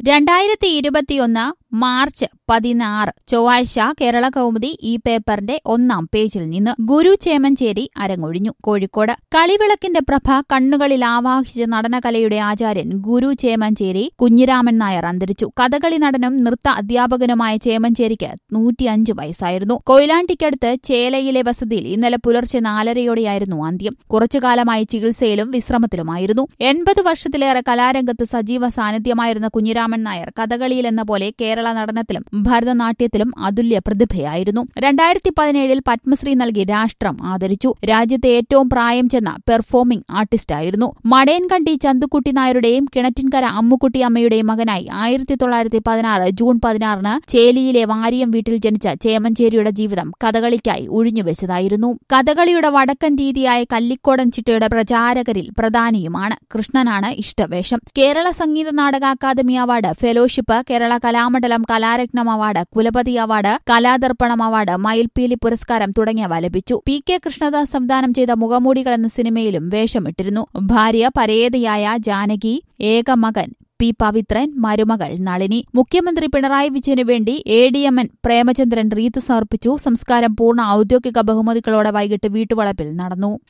രണ്ടായിരത്തി ഇരുപത്തിയൊന്ന് മാർച്ച് പതിനാറ് ചൊവ്വാഴ്ച കേരള കൗമുദി ഈ പേപ്പറിന്റെ ഒന്നാം പേജിൽ നിന്ന് ഗുരു ചേമഞ്ചേരി അരങ്ങൊഴിഞ്ഞു കോഴിക്കോട് കളിവിളക്കിന്റെ പ്രഭ കണ്ണുകളിൽ ആവാഹിച്ച നടനകലയുടെ ആചാര്യൻ ഗുരു ചേമഞ്ചേരി കുഞ്ഞിരാമൻ നായർ അന്തരിച്ചു കഥകളി നടനും നൃത്ത അധ്യാപകനുമായ ചേമഞ്ചേരിക്ക് നൂറ്റിയഞ്ച് വയസ്സായിരുന്നു കൊയിലാണ്ടിക്കടുത്ത് ചേലയിലെ വസതിയിൽ ഇന്നലെ പുലർച്ചെ നാലരയോടെയായിരുന്നു അന്ത്യം കുറച്ചുകാലമായി ചികിത്സയിലും വിശ്രമത്തിലുമായിരുന്നു എൺപത് വർഷത്തിലേറെ കലാരംഗത്ത് സജീവ സാന്നിധ്യമായിരുന്ന കുഞ്ഞിരാമൻ നായർ കഥകളിയിൽ എന്ന പോലെ കേരള നടനത്തിലും ഭരതനാട്യത്തിലും അതുല്യ പ്രതിഭയായിരുന്നു രണ്ടായിരത്തി പതിനേഴിൽ പത്മശ്രീ നൽകി രാഷ്ട്രം ആദരിച്ചു രാജ്യത്തെ ഏറ്റവും പ്രായം ചെന്ന പെർഫോമിംഗ് ആർട്ടിസ്റ്റായിരുന്നു മടയൻകണ്ടി ചന്തുക്കുട്ടി നായരുടെയും കിണറ്റിൻകര അമ്മുക്കുട്ടി അമ്മയുടെയും മകനായി ആയിരത്തി തൊള്ളായിരത്തി പതിനാറ് ജൂൺ പതിനാറിന് ചേലിയിലെ വാരിയം വീട്ടിൽ ജനിച്ച ചേമഞ്ചേരിയുടെ ജീവിതം കഥകളിക്കായി ഒഴിഞ്ഞുവെച്ചതായിരുന്നു കഥകളിയുടെ വടക്കൻ രീതിയായ കല്ലിക്കോടൻ ചിട്ടയുടെ പ്രചാരകരിൽ പ്രധാനിയുമാണ് കൃഷ്ണനാണ് ഇഷ്ടവേഷം Kerala Sangeetha Nataka academy award fellowship Kerala Kalamandalam Kalaratnam award Kulapathi award Kaladarpanam award Mayilpeeli പുരസ്കാരം തുടങ്ങിയവ ലഭിച്ചു പി കെ കൃഷ്ണദാസ് സംവിധാനം ചെയ്ത മുഖമൂടികൾ എന്ന സിനിമയിലും വേഷമിട്ടിരുന്നു ഭാര്യ പരേതയായ ജാനകി ഏകമകൻ പി പവിത്രൻ മരുമകൾ നളിനി മുഖ്യമന്ത്രി പിണറായി വിജയന് വേണ്ടി A D M N Premachandran wreath സമർപ്പിച്ചു സംസ്കാരം പൂർണ്ണ ഔദ്യോഗിക ബഹുമതികളോടെ വൈകിട്ട് വീട്ടുവളപ്പിൽ നടന്നു